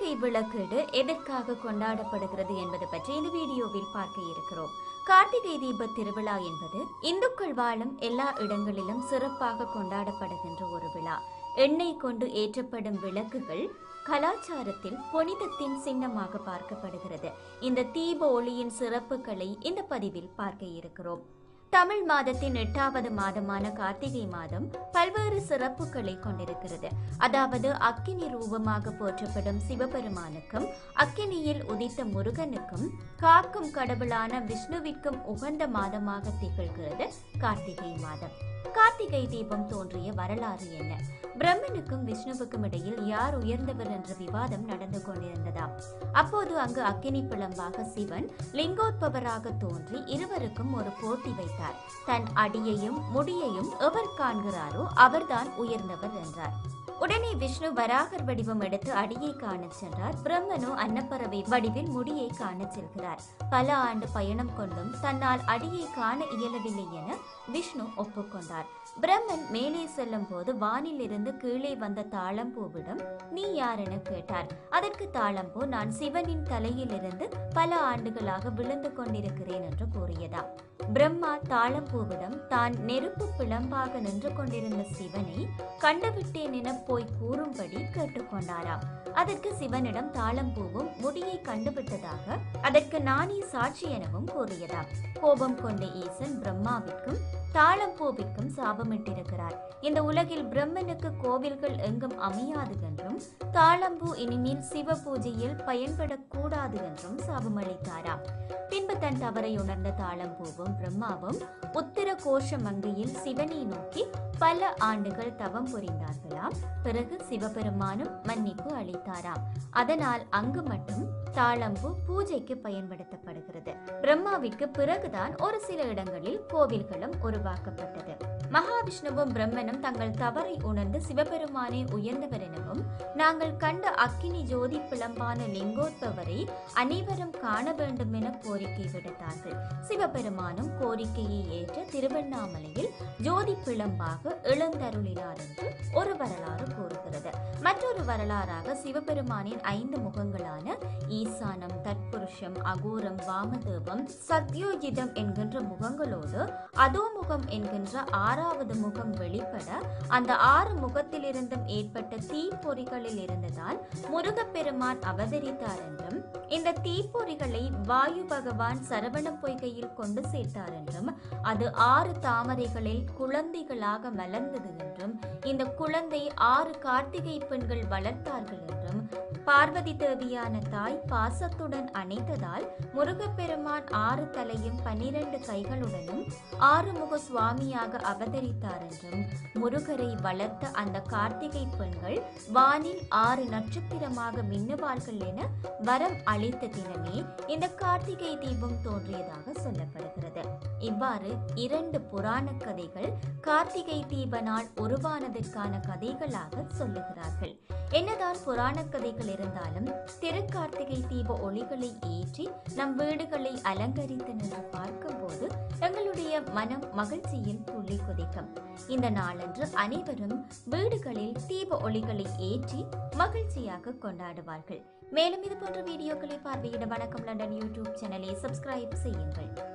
கார்த்திகை விளக்கீடு எதற்காக கொண்டாடப்படுகிறது என்பது பற்றி இந்த வீடியோவில் பார்க்க இருக்கிறோம் கார்த்திகை தீப திருவிழா என்பது இந்துக்கள் வாழும் எல்லா இடங்களிலும் சிறப்பாக கொண்டாடப்படுகின்ற ஒரு விழா எண்ணெய் கொண்டு ஏற்றப்படும் விளக்குகள் கலாச்சாரத்தில் புனிதத்தின் சின்னமாக பார்க்கப்படுகிறது இந்த தீப ஒளியின் சிறப்புகளை இந்த பதிவில் பார்க்க இருக்கிறோம் தமிழ் மாதத்தின் எட்டாவது மாதமான கார்த்திகை மாதம் பல்வேறு சிறப்புகளை கொண்டிருக்கிறது அதாவது அக்கினி ரூபமாக போற்றப்படும் சிவபெருமானுக்கும் அக்கினியில் உதித்த முருகனுக்கும் காக்கும் கடவுளான விஷ்ணுவிற்கும் உகந்த மாதமாக திகழ்கிறது கார்த்திகை மாதம் கார்த்திகை தீபம் தோன்றிய வரலாறு என்ன பிரம்மனுக்கும் விஷ்ணுவுக்கும் இடையில் யார் உயர்ந்தவர் என்ற விவாதம் நடந்து கொண்டிருந்ததாம் அப்போது அங்கு அக்கினி பிளம்பாக சிவன் லிங்கோத்பவராக தோன்றி இருவருக்கும் ஒரு போட்டி வைத்தார் தன் அடியையும் முடியையும் எவர் காண்கிறாரோ அவர்தான் உயர்ந்தவர் என்றார் உடனே விஷ்ணு வராகர் வடிவம் எடுத்து அடியை காணச் சென்றார் பிரம்மனோ அன்னப்பறவை வடிவில் முடியை காணச் செல்கிறார் பல ஆண்டு பயணம் கொண்டும் தன்னால் அடியை காண இயலவில்லை என விஷ்ணு ஒப்புக்கொண்டார் பிரம்மன் மேலே செல்லும் போது வானில் இருந்து கீழே வந்த தாளம்பூவிடம் நீ யார் என கேட்டார் அதற்கு தாளம்பூ நான் சிவனின் தலையிலிருந்து பல ஆண்டுகளாக விழுந்து கொண்டிருக்கிறேன் என்று கூறியதாம் பிரம்மா தாளம்பூவிடம் தான் நெருப்பு பிளம்பாக நின்று கொண்டிருந்த சிவனை கண்டுவிட்டேன் என போய் கூறும்படி கேட்டுக்கொண்டாராம் அதற்கு சிவனிடம் தாளம்பூவும் முடியை கண்டுவிட்டதாக அதற்கு நானே சாட்சி எனவும் கூறியதாம் கோபம் கொண்ட ஈசன் பிரம்மாவிற்கும் தாளம்பூவிற்கும் சாபமிட்டிருக்கிறார் இந்த உலகில் பிரம்மனுக்கு கோவில்கள் எங்கும் அமையாது என்றும் தாளம்பூ இனிமேல் சிவ பூஜையில் பயன்படக்கூடாது என்றும் சாபமளித்தாராம் பின்பு தன் தவறை உணர்ந்த தாளம்பூவும் பிரம்மாவும் உத்திர கோஷ மங்கையில் சிவனை நோக்கி பல ஆண்டுகள் தவம் புரிந்தார்களாம் பிறகு சிவபெருமானும் மன்னிப்பு அளித்தாராம் அதனால் அங்கு மட்டும் தாளம்பூ பூஜைக்கு பயன்படுத்தப்படுகிறது பிரம்மாவிற்கு பிறகுதான் ஒரு சில இடங்களில் கோவில்களும் உருவாக்கப்பட்டது மகாவிஷ்ணுவும் பிரம்மனும் தங்கள் தவறை உணர்ந்து சிவபெருமானே உயர்ந்தவர் எனவும் நாங்கள் கண்ட அக்கினி ஜோதி பிளம்பான லிங்கோத்பவரை அனைவரும் காண வேண்டும் என கோரிக்கை விடுத்தார்கள் சிவபெருமானும் கோரிக்கையை ஏற்ற திருவண்ணாமலையில் ஜோதி பிளம்பாக எழுந்தருளினார் என்று ஒரு வரலாறு கூறுகிறது மற்றொரு வரலாறாக சிவபெருமானின் ஐந்து முகங்களான ஈசானம் தத்புருஷம் அகோரம் வாமதேவம் சத்யோஜிதம் என்கின்ற முகங்களோடு அதோமுகம் என்கின்ற ஆறாவது முகம் வெளிப்பட அந்த ஆறு முகத்திலிருந்தும் ஏற்பட்ட தீப்பொறிகளில் இருந்ததால் முருகப்பெருமான் அவதரித்தார் என்றும் இந்த தீப்பொறிகளை வாயு பகவான் சரவண பொய்கையில் கொண்டு சேர்த்தார் என்றும் அது ஆறு தாமரைகளில் குழந்தைகளாக மலர்ந்தது என்றும் இந்த குழந்தை ஆறு கார்த்திகை பெண்கள் வளர்த்தார்கள் என்றும் பார்வதி தேவியான தாய் பாசத்துடன் அணைத்ததால் முருகப்பெருமான் ஆறு தலையும் பன்னிரண்டு கைகளுடனும் ஆறுமுக சுவாமியாக அவதரித்தார் என்றும் முருகரை வளர்த்த அந்த கார்த்திகை பெண்கள் வானில் ஆறு நட்சத்திரமாக மின்னுவார்கள் என வரம் அளித்த தினமே இந்த கார்த்திகை தீபம் தோன்றியதாக சொல்லப்படுகிறது இவ்வாறு இரண்டு புராண கதைகள் கார்த்திகை தீப நாள் உருவானதற்கான கதைகளாக சொல்லுகிறார்கள் என்னதான் புராண கதைகள் இருந்தாலும் திருக்கார்த்திகை தீப ஒளிகளை ஏற்றி நம் வீடுகளை அலங்கரித்து நின்று பார்க்கும்போது எங்களுடைய மனம் மகிழ்ச்சியில் துள்ளி குதிக்கும் இந்த நாளன்று அனைவரும் வீடுகளில் தீப ஒளிகளை ஏற்றி மகிழ்ச்சியாக கொண்டாடுவார்கள் மேலும் இது போன்ற வீடியோக்களை பார்வையிட வணக்கம் லண்டன் யூடியூப் சேனலை சப்ஸ்கிரைப் செய்யுங்கள்